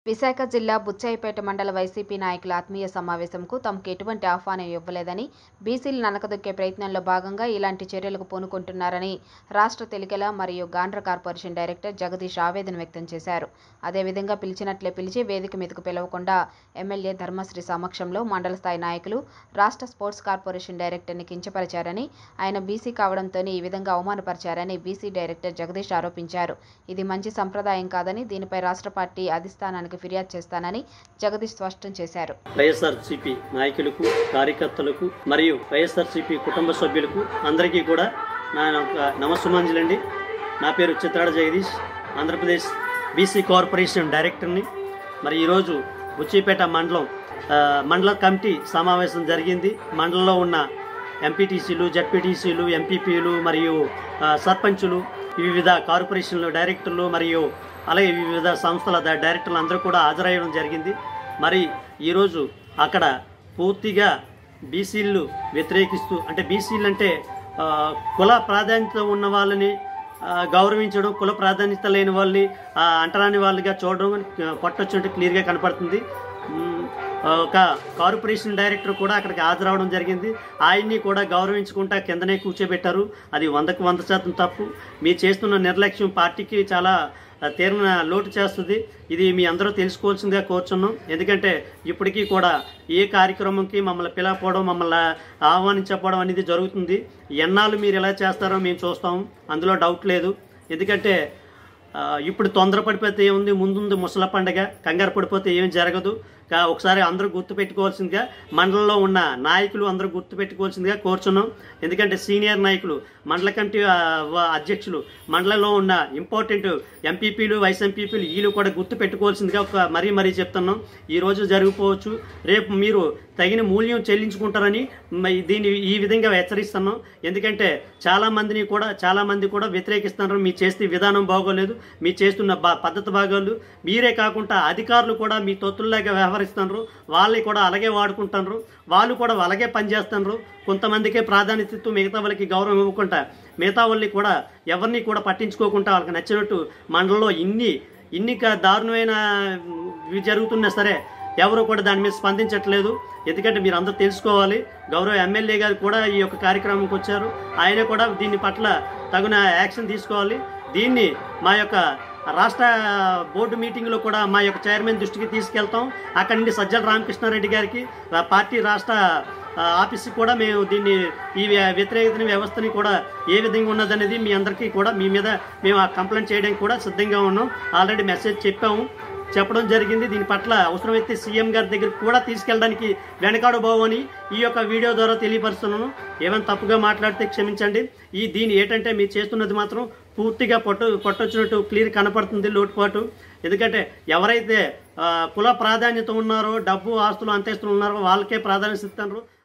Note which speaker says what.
Speaker 1: విశాఖ జిల్లా బుచ్చాయిపేట మండల వైసీపీ నాయకుల ఆత్మీయ సమావేశంకు తమకు ఎటువంటి ఆహ్వానం ఇవ్వలేదని బీసీలు ననకదొక్కే ప్రయత్నంలో భాగంగా ఇలాంటి చర్యలకు పూనుకుంటున్నారని రాష్ట్ర తెలుగల మరియు గాండ్ర కార్పొరేషన్ డైరెక్టర్ జగదీష్ ఆవేదన వ్యక్తం చేశారు అదేవిధంగా పిలిచినట్లే పిలిచి వేదిక మీదకు పిలవకుండా ఎమ్మెల్యే ధర్మశ్రీ సమక్షంలో మండల స్థాయి నాయకులు రాష్ట్ర స్పోర్ట్స్ కార్పొరేషన్ డైరెక్టర్ని కించపరిచారని ఆయన బీసీ కావడంతోనే ఈ విధంగా అవమానపరిచారని బీసీ డైరెక్టర్ జగదీష్ ఆరోపించారు ఇది మంచి సంప్రదాయం కాదని దీనిపై రాష్ట్ర పార్టీ అధిష్టానానికి ఫిర్యాదు చేస్తానని జగదీష్ స్పష్టం చేశారు
Speaker 2: వైఎస్ఆర్సీపీ నాయకులకు కార్యకర్తలకు మరియు వైఎస్ఆర్సీపీ కుటుంబ సభ్యులకు అందరికీ కూడా నా యొక్క నమస్సుమాంజలండి నా పేరు చిత్రాడ జగదీష్ ఆంధ్రప్రదేశ్ బీసీ కార్పొరేషన్ డైరెక్టర్ని మరి ఈరోజు బుచ్చిపేట మండలం ఆ, మండల కమిటీ సమావేశం జరిగింది మండలంలో ఉన్న ఎంపీటీసీలు జడ్పీటీసీలు ఎంపీపీలు మరియు ఆ, సర్పంచులు వివిధ కార్పొరేషన్లు డైరెక్టర్లు మరియు అలాగే వివిధ సంస్థల ద- డైరెక్టర్లు అందరూ కూడా హాజరయ్యడం జరిగింది మరి ఈరోజు అక్కడ పూర్తిగా బీసీలు వ్యతిరేకిస్తూ అంటే బీసీలు అంటే ఆ, కుల ప్రాధాన్యత ఉన్న వాళ్ళని ఆ, గౌరవించడం కుల ప్రాధాన్యత లేని వాళ్ళని ఆ, అంటరాని వాళ్ళుగా చూడడం కొట్టొచ్చినట్టు క్లియర్గా కనపడుతుంది మ్, ఒక కార్పొరేషన్ డైరెక్టర్ కూడా అక్కడికి హాజరవడం జరిగింది ఆయన్ని కూడా గౌరవించుకుంటా కిందనే కూర్చోబెట్టారు అది వందకు వంద శాతం తప్పు మీరు చేస్తున్న నిర్లక్ష్యం పార్టీకి చాలా ఆ, తీవ్ర లోటు చేస్తుంది ఇది మీ అందరూ తెలుసుకోవాల్సిందిగా కోరుచున్నాం ఎందుకంటే ఇప్పటికీ కూడా ఏ కార్యక్రమంకి మమ్మల్ని పిలవకపోవడం మమ్మల్ని ఆహ్వానించకపోవడం అనేది జరుగుతుంది ఎన్నాళ్ళు మీరు ఎలా చేస్తారో మేము చూస్తాం అందులో డౌట్ లేదు ఎందుకంటే ఆ, ఇప్పుడు తొందరపడిపోతే ఏముంది ముందుంది ముసల పండగ కంగారు పడిపోతే ఏమి జరగదు కా ఒకసారి అందరూ గుర్తుపెట్టుకోవాల్సిందిగా మండలంలో ఉన్న నాయకులు అందరూ గుర్తుపెట్టుకోవాల్సిందిగా కోరుచున్నాం ఎందుకంటే సీనియర్ నాయకులు మండల కమిటీ ఆ, వ- అధ్యక్షులు మండలంలో ఉన్న ఇంపార్టెంట్ ఎంపీపీలు వైస్ ఎంపీపీలు వీళ్ళు కూడా గుర్తు పెట్టుకోవాల్సిందిగా ఒక మరీ మరీ చెప్తున్నాం ఈ రోజు జరిగిపోవచ్చు రేపు మీరు తగిన మూల్యం చెల్లించుకుంటారని మ- దీన్ని ఈ విధంగా హెచ్చరిస్తున్నాం ఎందుకంటే చాలా మందిని కూడా చాలా మంది కూడా వ్యతిరేకిస్తున్నారు మీ చేస్తే విధానం బాగోలేదు మీ చేస్తున్న బా పద్ధతి బాగోలేదు మీరే కాకుండా అధికారులు కూడా మీ తొత్తుల్లాగా వ్యవహరిస్తున్నారు వాళ్ళని కూడా అలాగే వాడుకుంటున్నారు వాళ్ళు కూడా అలాగే పనిచేస్తున్నారు కొంతమందికే ప్రాధాన్యత ఇస్తూ మిగతా వాళ్ళకి గౌరవం ఇవ్వకుండా మిగతా వాళ్ళని కూడా ఎవరిని కూడా పట్టించుకోకుండా వాళ్ళకి నచ్చినట్టు మండలంలో ఇన్ని ఇన్ని క- దారుణమైన ఉమ్, ఇవి జరుగుతున్నా సరే ఎవరు కూడా దాని మీద స్పందించట్లేదు ఎందుకంటే మీరు అందరూ తెలుసుకోవాలి గౌరవ ఎమ్మెల్యే గారు కూడా ఈ యొక్క కార్యక్రమంకి వచ్చారు ఆయన కూడా దీని పట్ల తగిన యాక్షన్ తీసుకోవాలి దీన్ని మా యొక్క రాష్ట్ర బోర్డు మీటింగ్లో కూడా మా యొక్క చైర్మన్ దృష్టికి తీసుకెళ్తాం అక్కడి నుండి సజ్జల రామకృష్ణారెడ్డి గారికి ఆ పార్టీ రాష్ట్ర ఆ, ఆఫీస్కి కూడా మేము దీన్ని ఈ వ్య- వ్యతిరేకతని వ్యవస్థని కూడా ఏ విధంగా ఉన్నదనేది మీ అందరికీ కూడా మీ మీద మేము ఆ కంప్లైంట్ చేయడానికి కూడా సిద్ధంగా ఉన్నాం ఆల్రెడీ మెసేజ్ చెప్పాము చెప్పడం జరిగింది దీని పట్ల అవసరమైతే సీఎం గారి దగ్గరికి కూడా తీసుకెళ్ళడానికి వెనకాడు బావని ఈ యొక్క వీడియో ద్వారా తెలియపరుస్తున్నాను ఏమైనా తప్పుగా మాట్లాడితే క్షమించండి ఈ దీని ఏంటంటే మీరు చేస్తున్నది మాత్రం పూర్తిగా పొట్టు పొట్టొచ్చినట్టు క్లియర్ కనపడుతుంది లోటుపాటు ఎందుకంటే ఎవరైతే ఆ, కుల ప్రాధాన్యత ఉన్నారో డబ్బు ఆస్తులు అంతస్తులు ఉన్నారో వాళ్ళకే ప్రాధాన్యత ఇస్తున్నారు